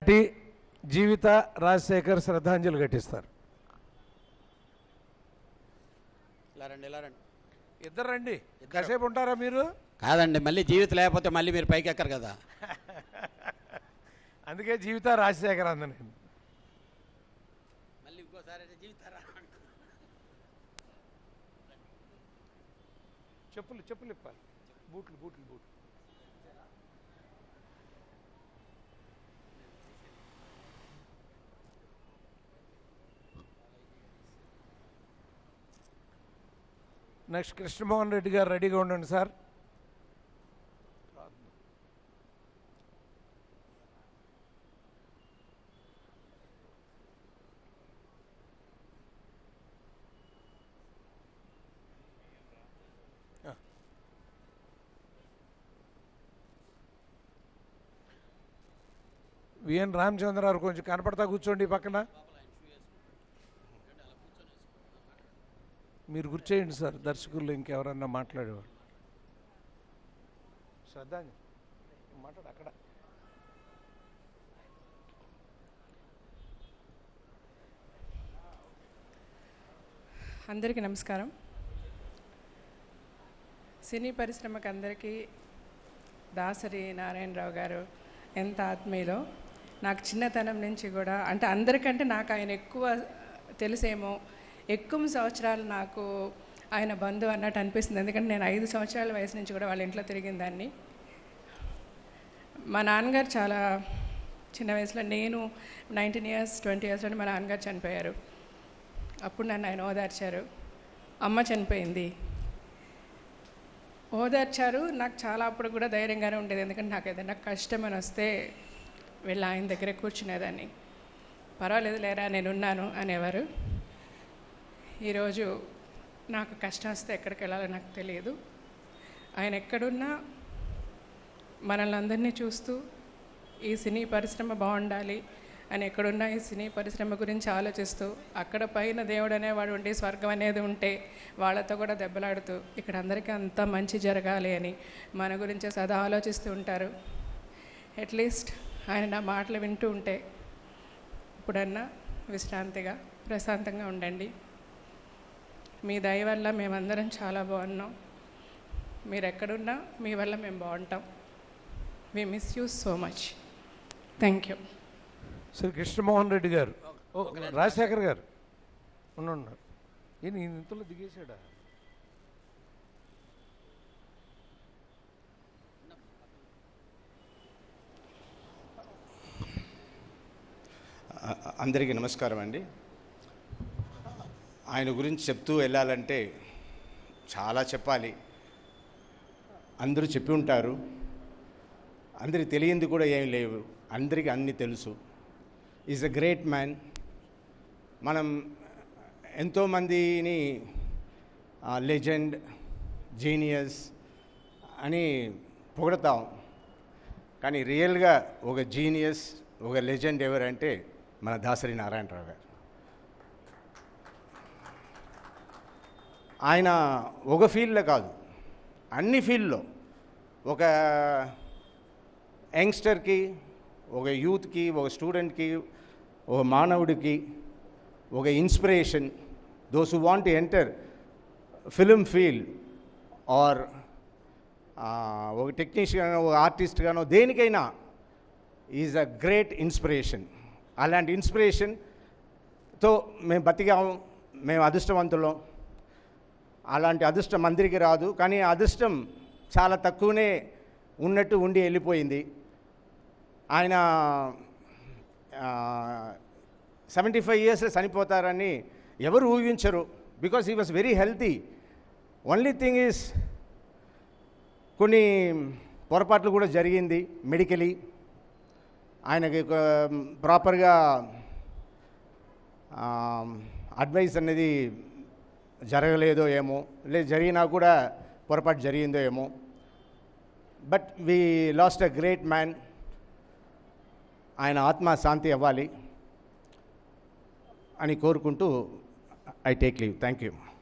T జీవిత రాజశేఖర్ శ్రద్ధాంజలి ఘటిస్తారు ఇలా రండి ఇలా రండి ఇద్దరు రండి కాసేపు ఉంటారా మీరు కాదండి మళ్ళీ జీవితం లేకపోతే మళ్ళీ మీరు పైకి ఎక్కరు కదా అందుకే జీవిత రాజశేఖర్ అంద నేను మళ్ళీ ఇంకోసారి జీవితారా చెప్పులు చెప్పులు ఇప్పాలి బూట్లు బూట్లు బూట్లు నెక్స్ట్ కృష్ణమోహన్ రెడ్డి గారు రెడీగా ఉండండి సార్ విఎన్ రామచంద్రరావు కొంచెం కనపడతా కూర్చోండి ఈ పక్కన మీరు కూర్చోయండి సార్ దర్శకులు ఇంకెవరన్నా మాట్లాడేవాళ్ళు శ్రద్ధాంజలి మాట్లాడు అక్కడ అందరికీ నమస్కారం సినీ పరిశ్రమకు అందరికీ దాసరి నారాయణరావు గారు ఎంత ఆత్మీయులో నాకు చిన్నతనం నుంచి కూడా అంటే అందరికంటే నాకు ఆయన ఎక్కువ తెలిసేమో ఎక్కువ సంవత్సరాలు నాకు ఆయన బంధువు అన్నట్టు అనిపిస్తుంది ఎందుకంటే నేను ఐదు సంవత్సరాల వయసు నుంచి కూడా వాళ్ళ ఇంట్లో తిరిగిన దాన్ని మా నాన్నగారు చాలా చిన్న వయసులో నేను నైన్టీన్ ఇయర్స్ ట్వంటీ ఇయర్స్లో మా నాన్నగారు చనిపోయారు అప్పుడు నన్ను ఆయన ఓదార్చారు అమ్మ చనిపోయింది ఓదార్చారు నాకు చాలా అప్పుడు కూడా ధైర్యంగానే ఉండేది ఎందుకంటే నాకు ఏదైనా కష్టం అని వస్తే వెళ్ళి ఆయన దగ్గర కూర్చునేదాన్ని పర్వాలేదు లేరా నేను ఉన్నాను అనేవారు ఈరోజు నాకు కష్టం వస్తే ఎక్కడికి వెళ్ళాలో నాకు తెలియదు ఆయన ఎక్కడున్నా మనల్ని అందరినీ చూస్తూ ఈ సినీ పరిశ్రమ బాగుండాలి అని ఎక్కడున్నా ఈ సినీ పరిశ్రమ గురించి ఆలోచిస్తూ అక్కడ పైన దేవుడు అనేవాడు ఉండి స్వర్గం అనేది ఉంటే వాళ్ళతో కూడా దెబ్బలాడుతూ ఇక్కడ అందరికీ అంత మంచి జరగాలి అని మన గురించి సదా ఆలోచిస్తూ ఉంటారు అట్లీస్ట్ ఆయన నా మాటలు వింటూ ఉంటే ఇప్పుడన్నా విశ్రాంతిగా ప్రశాంతంగా ఉండండి మీ దయ వల్ల మేమందరం చాలా బాగున్నాం మీరు ఎక్కడున్నా మీ వల్ల మేము బాగుంటాం we miss you so much thank you Shri Krishnamohan Reddy గారు ఓ రాజశేఖర్ గారు ఉన్నారు ఈయన ఈయన ఇంతలో దిగేశాడా అ- అందరికీ నమస్కారం అండి ఆయన గురించి చెప్తూ వెళ్ళాలంటే చాలా చెప్పాలి అందరూ చెప్పి ఉంటారు అందరికి తెలియంది కూడా ఏం లేవు అందరికీ అన్నీ తెలుసు ఈజ్ అ గ్రేట్ మ్యాన్ మనం ఎంతోమందిని లెజెండ్ జీనియస్ అని పొగడతాం కానీ రియల్గా ఒక జీనియస్ ఒక లెజెండ్ ఎవరంటే మన దాసరి నారాయణరావు గారు ఆయన ఒక ఫీల్డ్లో కాదు అన్ని ఫీల్డ్లో ఒక యంగ్స్టర్కి ఒక యూత్కి ఒక స్టూడెంట్కి ఒక మానవుడికి ఒక inspiration those who want enter film field or ఒక టెక్నీషియన్ ఒక ఆర్టిస్ట్గానో దేనికైనా ఈజ్ అ గ్రేట్ ఇన్స్పిరేషన్ అలాంటి ఇన్స్పిరేషన్తో మేము బతికాము మేము అదృష్టవంతులం అలాంటి అదృష్టం అందరికీ రాదు కానీ ఆ అదృష్టం చాలా తక్కువనే ఉన్నట్టు ఉండి వెళ్ళిపోయింది ఆయన సెవెంటీ ఫైవ్ ఇయర్స్ చనిపోతారని ఎవరు ఊహించరు because he was very healthy only thing is కొన్ని పొరపాట్లు కూడా జరిగింది మెడికలీ ఆయనకి ప్రాపర్గా అడ్వైస్ అనేది జరగలేదో ఏమో లేదు జరిగినా కూడా పొరపాటు జరిగిందో ఏమో but we lost a great man ఆయన ఆత్మ శాంతి అవ్వాలి అని కోరుకుంటూ I take leave thank you